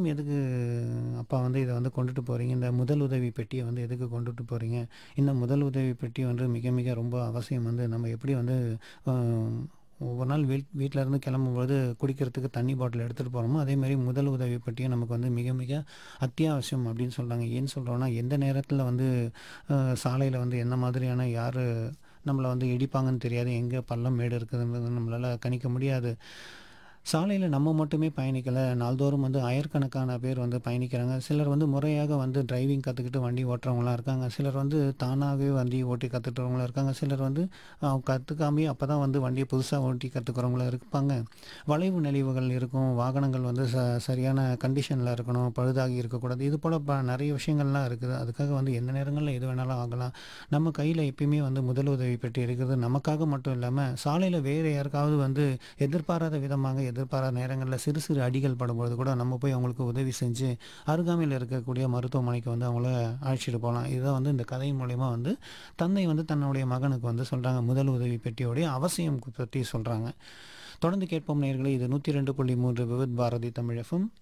மேலும் எதுக்கு அப்பா வந்து இதை வந்து கொண்டுட்டு போகிறீங்க இந்த முதல் உதவி பெட்டியை வந்து எதுக்கு கொண்டுட்டு போகிறீங்க இந்த முதல் உதவி பெட்டி வந்து மிக மிக ரொம்ப அவசியம் வந்து நம்ம எப்படி வந்து ஆஹ், ஒவ்வொரு நாள் வீட் வீட்டில் இருந்து கிளம்பும்போது குடிக்கிறதுக்கு தண்ணி பாட்டில் எடுத்துகிட்டு போகிறோமோ அதேமாதிரி முதல் உதவி பெட்டியும் நமக்கு வந்து மிக மிக அத்தியாவசியம் அப்படின்னு சொல்கிறாங்க ஏன்னு சொல்கிறோன்னா எந்த நேரத்தில் வந்து சாலையில் வந்து எந்த மாதிரியான யார் நம்மளை வந்து இடிப்பாங்கன்னு தெரியாது எங்கே பள்ளம் மேடு இருக்குதுன்றது நம்மளால் கணிக்க முடியாது சாலையில் நம்ம மட்டுமே பயணிக்கலை நாள்தோறும் வந்து ஆயிரக்கணக்கான பேர் வந்து பயணிக்கிறாங்க சிலர் வந்து முறையாக வந்து டிரைவிங் கற்றுக்கிட்டு வண்டி ஓட்டுறவங்களாம் இருக்காங்க சிலர் வந்து தானாகவே வண்டி ஓட்டி கற்றுக்கிறவங்களாம் இருக்காங்க சிலர் வந்து கற்றுக்காமே அப்போ தான் வந்து வண்டியை புதுசாக ஓட்டி கற்றுக்கிறவங்களாம் இருப்பாங்க வளைவு நெளிவுகள் இருக்கும் வாகனங்கள் வந்து ச சரியான கண்டிஷனில் இருக்கணும் பழுதாகி இருக்கக்கூடாது இது போல் ப நிறைய விஷயங்கள்லாம் இருக்குது அதுக்காக வந்து எந்த நேரங்களில் எது வேணாலும் ஆகலாம் நம்ம கையில் எப்பயுமே வந்து முதலுதவி பெட்டி இருக்கிறது நமக்காக மட்டும் இல்லாமல் சாலையில் வேறு யாருக்காவது வந்து எதிர்பாராத விதமாக எதிர்பாராத நேரங்களில் சிறு சிறு அடிகள் படும்பொழுது கூட நம்ம போய் அவங்களுக்கு உதவி செஞ்சு அருகாமையில் இருக்கக்கூடிய மருத்துவமனைக்கு வந்து அவங்கள அழைச்சிட்டு போகலாம் இதுதான் வந்து இந்த கதை மூலயமா வந்து தந்தை வந்து தன்னுடைய மகனுக்கு வந்து சொல்கிறாங்க முதல் உதவி பெட்டியோடைய அவசியம் பற்றி சொல்கிறாங்க தொடர்ந்து கேட்போம் நேயர்களே இது நூற்றி ரெண்டு புள்ளி மூன்று விவித் பாரதி தமிழகம்